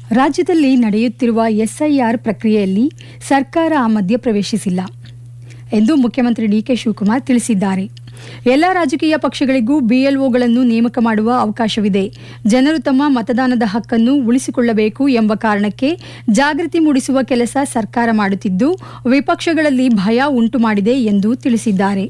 ರಾಜ್ಯದಲ್ಲಿ ನಡೆಯುತ್ತಿರುವ ಎಸ್ಐಆರ್ ಪ್ರಕ್ರಿಯೆಯಲ್ಲಿ ಸರ್ಕಾರ ಮಧ್ಯಪ್ರವೇಶಿಸಿಲ್ಲ ಎಂದು ಮುಖ್ಯಮಂತ್ರಿ ಡಿಕೆ ಶಿವಕುಮಾರ್ ತಿಳಿಸಿದ್ದಾರೆ ಎಲ್ಲ ರಾಜಕೀಯ ಪಕ್ಷಗಳಿಗೂ ಬಿಎಲ್ಒಗಳನ್ನು ನೇಮಕ ಮಾಡುವ ಅವಕಾಶವಿದೆ ಜನರು ತಮ್ಮ ಮತದಾನದ ಹಕ್ಕನ್ನು ಉಳಿಸಿಕೊಳ್ಳಬೇಕು ಎಂಬ ಕಾರಣಕ್ಕೆ ಜಾಗೃತಿ ಮೂಡಿಸುವ ಕೆಲಸ ಸರ್ಕಾರ ಮಾಡುತ್ತಿದ್ದು ವಿಪಕ್ಷಗಳಲ್ಲಿ ಭಯ ಉಂಟು ಮಾಡಿದೆ ಎಂದು ತಿಳಿಸಿದ್ದಾರೆ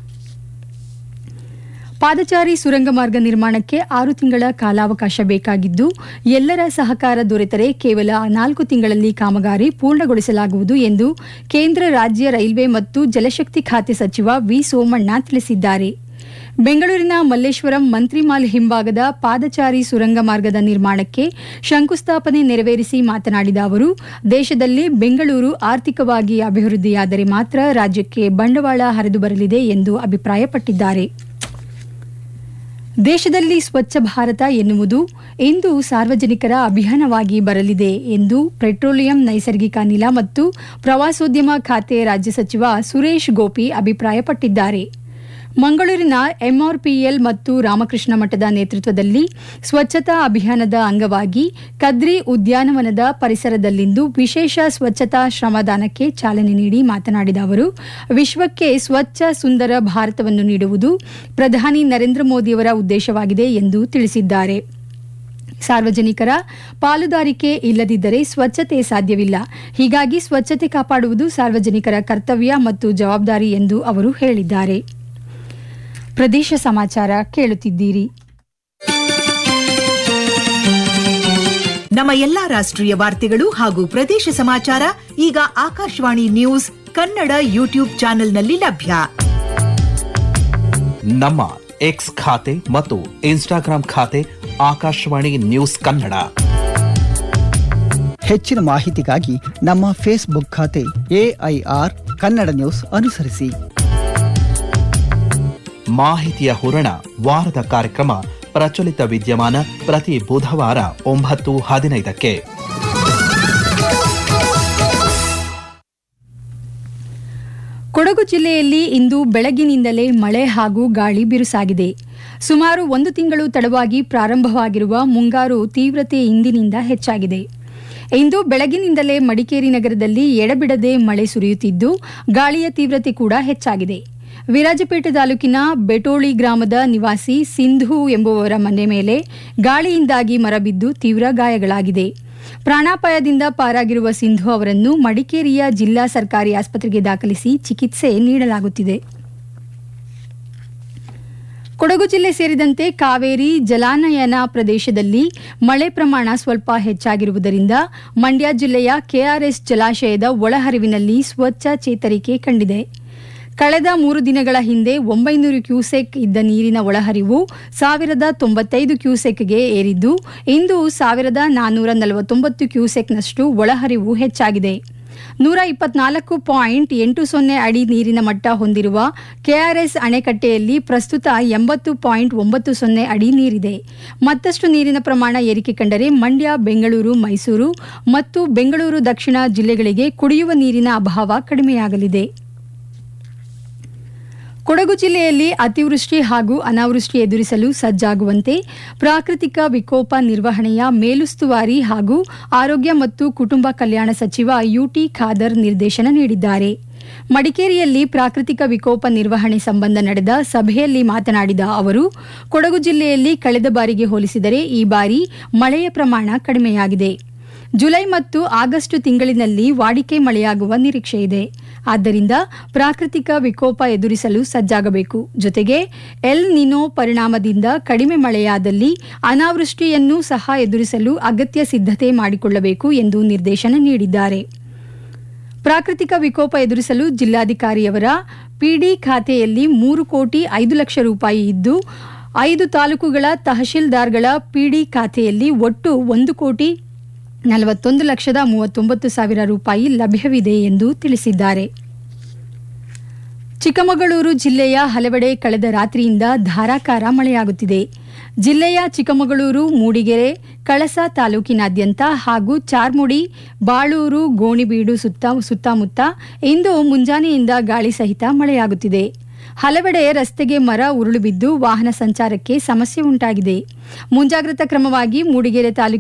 ಪಾದಚಾರಿ ಸುರಂಗ ಮಾರ್ಗ ನಿರ್ಮಾಣಕ್ಕೆ ಆರು ತಿಂಗಳ ಕಾಲಾವಕಾಶ ಬೇಕಾಗಿದ್ದು ಎಲ್ಲರ ಸಹಕಾರ ದೊರೆತರೆ ಕೇವಲ ನಾಲ್ಕು ತಿಂಗಳಲ್ಲಿ ಕಾಮಗಾರಿ ಪೂರ್ಣಗೊಳಿಸಲಾಗುವುದು ಎಂದು ಕೇಂದ್ರ ರಾಜ್ಯ ರೈಲ್ವೆ ಮತ್ತು ಜಲಶಕ್ತಿ ಖಾತೆ ಸಚಿವ ವಿ ಸೋಮಣ್ಣ ತಿಳಿಸಿದ್ದಾರೆ ಬೆಂಗಳೂರಿನ ಮಲ್ಲೇಶ್ವರಂ ಮಂತ್ರಿಮಾಲ್ ಹಿಂಭಾಗದ ಪಾದಚಾರಿ ಸುರಂಗ ಮಾರ್ಗದ ನಿರ್ಮಾಣಕ್ಕೆ ಶಂಕುಸ್ಥಾಪನೆ ನೆರವೇರಿಸಿ ಮಾತನಾಡಿದ ಅವರು ದೇಶದಲ್ಲಿ ಬೆಂಗಳೂರು ಆರ್ಥಿಕವಾಗಿ ಅಭಿವೃದ್ಧಿಯಾದರೆ ಮಾತ್ರ ರಾಜ್ಯಕ್ಕೆ ಬಂಡವಾಳ ಹರಿದು ಬರಲಿದೆ ಎಂದು ಅಭಿಪ್ರಾಯಪಟ್ಟಿದ್ದಾರೆ ದೇಶದಲ್ಲಿ ಸ್ವಚ್ಛ ಭಾರತ ಎನ್ನುವುದು ಇಂದು ಸಾರ್ವಜನಿಕರ ಅಭಿಯಾನವಾಗಿ ಬರಲಿದೆ ಎಂದು ಪೆಟ್ರೋಲಿಯಂ ನೈಸರ್ಗಿಕ ಅನಿಲ ಮತ್ತು ಪ್ರವಾಸೋದ್ಯಮ ಖಾತೆ ರಾಜ್ಯ ಸಚಿವ ಸುರೇಶ್ ಗೋಪಿ ಅಭಿಪ್ರಾಯಪಟ್ಟಿದ್ದಾರೆ ಮಂಗಳೂರಿನ ಎಂಆರ್ಪಿಎಲ್ ಮತ್ತು ರಾಮಕೃಷ್ಣ ಮಠದ ನೇತೃತ್ವದಲ್ಲಿ ಸ್ವಚ್ಛತಾ ಅಭಿಯಾನದ ಅಂಗವಾಗಿ ಕದ್ರಿ ಉದ್ಯಾನವನದ ಪರಿಸರದಲ್ಲಿಂದು ವಿಶೇಷ ಸ್ವಚ್ಛತಾ ಶ್ರಮದಾನಕ್ಕೆ ಚಾಲನೆ ನೀಡಿ ಮಾತನಾಡಿದ ಅವರು ವಿಶ್ವಕ್ಕೆ ಸ್ವಚ್ಛ ಸುಂದರ ಭಾರತವನ್ನು ನೀಡುವುದು ಪ್ರಧಾನಿ ನರೇಂದ್ರ ಮೋದಿಯವರ ಉದ್ದೇಶವಾಗಿದೆ ಎಂದು ತಿಳಿಸಿದ್ದಾರೆ ಸಾರ್ವಜನಿಕರ ಪಾಲುದಾರಿಕೆ ಇಲ್ಲದಿದ್ದರೆ ಸ್ವಚ್ಛತೆ ಸಾಧ್ಯವಿಲ್ಲ ಹೀಗಾಗಿ ಸ್ವಚ್ಛತೆ ಕಾಪಾಡುವುದು ಸಾರ್ವಜನಿಕರ ಕರ್ತವ್ಯ ಮತ್ತು ಜವಾಬ್ದಾರಿ ಎಂದು ಅವರು ಹೇಳಿದ್ದಾರೆ ಪ್ರದೇಶ ಸಮಾಚಾರ ಕೇಳುತ್ತಿದ್ದೀರಿ ನಮ್ಮ ಎಲ್ಲಾ ರಾಷ್ಟ್ರೀಯ ವಾರ್ತೆಗಳು ಹಾಗೂ ಪ್ರದೇಶ ಸಮಾಚಾರ ಈಗ ಆಕಾಶವಾಣಿ ನ್ಯೂಸ್ ಕನ್ನಡ ಯೂಟ್ಯೂಬ್ ಚಾನೆಲ್ನಲ್ಲಿ ಲಭ್ಯ ನಮ್ಮ ಎಕ್ಸ್ ಖಾತೆ ಮತ್ತು ಇನ್ಸ್ಟಾಗ್ರಾಂ ಖಾತೆ ಆಕಾಶವಾಣಿ ನ್ಯೂಸ್ ಕನ್ನಡ ಹೆಚ್ಚಿನ ಮಾಹಿತಿಗಾಗಿ ನಮ್ಮ ಫೇಸ್ಬುಕ್ ಖಾತೆ ಎಐಆರ್ ಕನ್ನಡ ನ್ಯೂಸ್ ಅನುಸರಿಸಿ ಮಾಹಿತಿಯ ಹೂರಣ ವಾರದ ಕಾರ್ಯಕ್ರಮ ಪ್ರಚಲಿತ ವಿದ್ಯಮಾನ ಪ್ರತಿ ಬುಧವಾರ ಒಂಬತ್ತು ಹದಿನೈದಕ್ಕೆ ಕೊಡಗು ಜಿಲ್ಲೆಯಲ್ಲಿ ಇಂದು ಬೆಳಗಿನಿಂದಲೇ ಮಳೆ ಹಾಗೂ ಗಾಳಿ ಬಿರುಸಾಗಿದೆ ಸುಮಾರು ಒಂದು ತಿಂಗಳು ತಡವಾಗಿ ಪ್ರಾರಂಭವಾಗಿರುವ ಮುಂಗಾರು ತೀವ್ರತೆ ಇಂದಿನಿಂದ ಹೆಚ್ಚಾಗಿದೆ ಇಂದು ಬೆಳಗಿನಿಂದಲೇ ಮಡಿಕೇರಿ ನಗರದಲ್ಲಿ ಎಡಬಿಡದೆ ಮಳೆ ಸುರಿಯುತ್ತಿದ್ದು ಗಾಳಿಯ ತೀವ್ರತೆ ಕೂಡ ಹೆಚ್ಚಾಗಿದೆ ವಿರಾಜಪೇಟೆ ತಾಲೂಕಿನ ಬೆಟೋಳಿ ಗ್ರಾಮದ ನಿವಾಸಿ ಸಿಂಧು ಎಂಬುವವರ ಮನೆ ಮೇಲೆ ಗಾಳಿಯಿಂದಾಗಿ ಮರ ಬಿದ್ದು ತೀವ್ರ ಗಾಯಗಳಾಗಿದೆ ಪ್ರಾಣಾಪಾಯದಿಂದ ಪಾರಾಗಿರುವ ಸಿಂಧು ಅವರನ್ನು ಮಡಿಕೇರಿಯ ಜಿಲ್ಲಾ ಸರ್ಕಾರಿ ಆಸ್ಪತ್ರೆಗೆ ದಾಖಲಿಸಿ ಚಿಕಿತ್ಸೆ ನೀಡಲಾಗುತ್ತಿದೆ ಕೊಡಗು ಜಿಲ್ಲೆ ಸೇರಿದಂತೆ ಕಾವೇರಿ ಜಲಾನಯನ ಪ್ರದೇಶದಲ್ಲಿ ಮಳೆ ಪ್ರಮಾಣ ಸ್ವಲ್ಪ ಹೆಚ್ಚಾಗಿರುವುದರಿಂದ ಮಂಡ್ಯ ಜಿಲ್ಲೆಯ ಕೆಆರ್ಎಸ್ ಜಲಾಶಯದ ಒಳಹರಿವಿನಲ್ಲಿ ಸ್ವಚ್ಛ ಚೇತರಿಕೆ ಕಂಡಿದೆ ಕಳೆದ ಮೂರು ದಿನಗಳ ಹಿಂದೆ ಒಂಬೈನೂರು ಕ್ಯೂಸೆಕ್ ಇದ್ದ ನೀರಿನ ಒಳಹರಿವು ಸಾವಿರದ ತೊಂಬತ್ತೈದು ಕ್ಯೂಸೆಕ್ಗೆ ಏರಿದ್ದು ಇಂದು ಸಾವಿರದ ನಾನ್ನೂರ ನಲವತ್ತೊಂಬತ್ತು ಕ್ಯೂಸೆಕ್ನಷ್ಟು ಒಳಹರಿವು ಹೆಚ್ಚಾಗಿದೆ ನೂರ ಇಪ್ಪತ್ನಾಲ್ಕು ಪಾಯಿಂಟ್ ಎಂಟು ಸೊನ್ನೆ ಅಡಿ ನೀರಿನ ಮಟ್ಟ ಹೊಂದಿರುವ ಕೆಆರ್ಎಸ್ ಅಣೆಕಟ್ಟೆಯಲ್ಲಿ ಪ್ರಸ್ತುತ ಎಂಬತ್ತು ಪಾಯಿಂಟ್ ಒಂಬತ್ತು ಸೊನ್ನೆ ಅಡಿ ನೀರಿದೆ ಮತ್ತಷ್ಟು ನೀರಿನ ಪ್ರಮಾಣ ಏರಿಕೆ ಕಂಡರೆ ಮಂಡ್ಯ ಬೆಂಗಳೂರು ಮೈಸೂರು ಮತ್ತು ಬೆಂಗಳೂರು ದಕ್ಷಿಣ ಜಿಲ್ಲೆಗಳಿಗೆ ಕುಡಿಯುವ ನೀರಿನ ಅಭಾವ ಕಡಿಮೆಯಾಗಲಿದೆ ಕೊಡಗು ಜಿಲ್ಲೆಯಲ್ಲಿ ಅತಿವೃಷ್ಟಿ ಹಾಗೂ ಅನಾವೃಷ್ಟಿ ಎದುರಿಸಲು ಸಜ್ಜಾಗುವಂತೆ ಪ್ರಾಕೃತಿಕ ವಿಕೋಪ ನಿರ್ವಹಣೆಯ ಮೇಲುಸ್ತುವಾರಿ ಹಾಗೂ ಆರೋಗ್ಯ ಮತ್ತು ಕುಟುಂಬ ಕಲ್ಯಾಣ ಸಚಿವ ಯುಟಿ ಖಾದರ್ ನಿರ್ದೇಶನ ನೀಡಿದ್ದಾರೆ ಮಡಿಕೇರಿಯಲ್ಲಿ ಪ್ರಾಕೃತಿಕ ವಿಕೋಪ ನಿರ್ವಹಣೆ ಸಂಬಂಧ ನಡೆದ ಸಭೆಯಲ್ಲಿ ಮಾತನಾಡಿದ ಅವರು ಕೊಡಗು ಜಿಲ್ಲೆಯಲ್ಲಿ ಕಳೆದ ಬಾರಿಗೆ ಹೋಲಿಸಿದರೆ ಈ ಬಾರಿ ಮಳೆಯ ಪ್ರಮಾಣ ಕಡಿಮೆಯಾಗಿದೆ ಜುಲೈ ಮತ್ತು ಆಗಸ್ಟ್ ತಿಂಗಳಿನಲ್ಲಿ ವಾಡಿಕೆ ಮಳೆಯಾಗುವ ನಿರೀಕ್ಷೆ ಇದೆ ಆದ್ದರಿಂದ ಪ್ರಾಕೃತಿಕ ವಿಕೋಪ ಎದುರಿಸಲು ಸಜ್ಜಾಗಬೇಕು ಜೊತೆಗೆ ಎಲ್ ನಿನೋ ಪರಿಣಾಮದಿಂದ ಕಡಿಮೆ ಮಳೆಯಾದಲ್ಲಿ ಅನಾವೃಷ್ಟಿಯನ್ನು ಸಹ ಎದುರಿಸಲು ಅಗತ್ಯ ಸಿದ್ಧತೆ ಮಾಡಿಕೊಳ್ಳಬೇಕು ಎಂದು ನಿರ್ದೇಶನ ನೀಡಿದ್ದಾರೆ ಪ್ರಾಕೃತಿಕ ವಿಕೋಪ ಎದುರಿಸಲು ಜಿಲ್ಲಾಧಿಕಾರಿಯವರ ಪಿಡಿ ಖಾತೆಯಲ್ಲಿ ಮೂರು ಕೋಟಿ ಐದು ಲಕ್ಷ ರೂಪಾಯಿ ಇದ್ದು ಐದು ತಾಲೂಕುಗಳ ತಹಶೀಲ್ದಾರ್ಗಳ ಪಿಡಿ ಖಾತೆಯಲ್ಲಿ ಒಟ್ಟು ಒಂದು ಕೋಟಿ ನಲವತ್ತೊಂದು ಲಕ್ಷದ ಮೂವತ್ತೊಂಬತ್ತು ಸಾವಿರ ರೂಪಾಯಿ ಲಭ್ಯವಿದೆ ಎಂದು ತಿಳಿಸಿದ್ದಾರೆ ಚಿಕ್ಕಮಗಳೂರು ಜಿಲ್ಲೆಯ ಹಲವೆಡೆ ಕಳೆದ ರಾತ್ರಿಯಿಂದ ಧಾರಾಕಾರ ಮಳೆಯಾಗುತ್ತಿದೆ ಜಿಲ್ಲೆಯ ಚಿಕ್ಕಮಗಳೂರು ಮೂಡಿಗೆರೆ ಕಳಸ ತಾಲೂಕಿನಾದ್ಯಂತ ಹಾಗೂ ಚಾರ್ಮುಡಿ ಬಾಳೂರು ಗೋಣಿಬೀಡು ಸುತ್ತ ಸುತ್ತಮುತ್ತ ಇಂದು ಮುಂಜಾನೆಯಿಂದ ಗಾಳಿ ಸಹಿತ ಮಳೆಯಾಗುತ್ತಿದೆ ಹಲವೆಡೆ ರಸ್ತೆಗೆ ಮರ ಉರುಳು ಬಿದ್ದು ವಾಹನ ಸಂಚಾರಕ್ಕೆ ಸಮಸ್ಯೆ ಉಂಟಾಗಿದೆ ಮುಂಜಾಗ್ರತಾ ಕ್ರಮವಾಗಿ ಮೂಡಿಗೆರೆ ತಾಲೂಕಿನ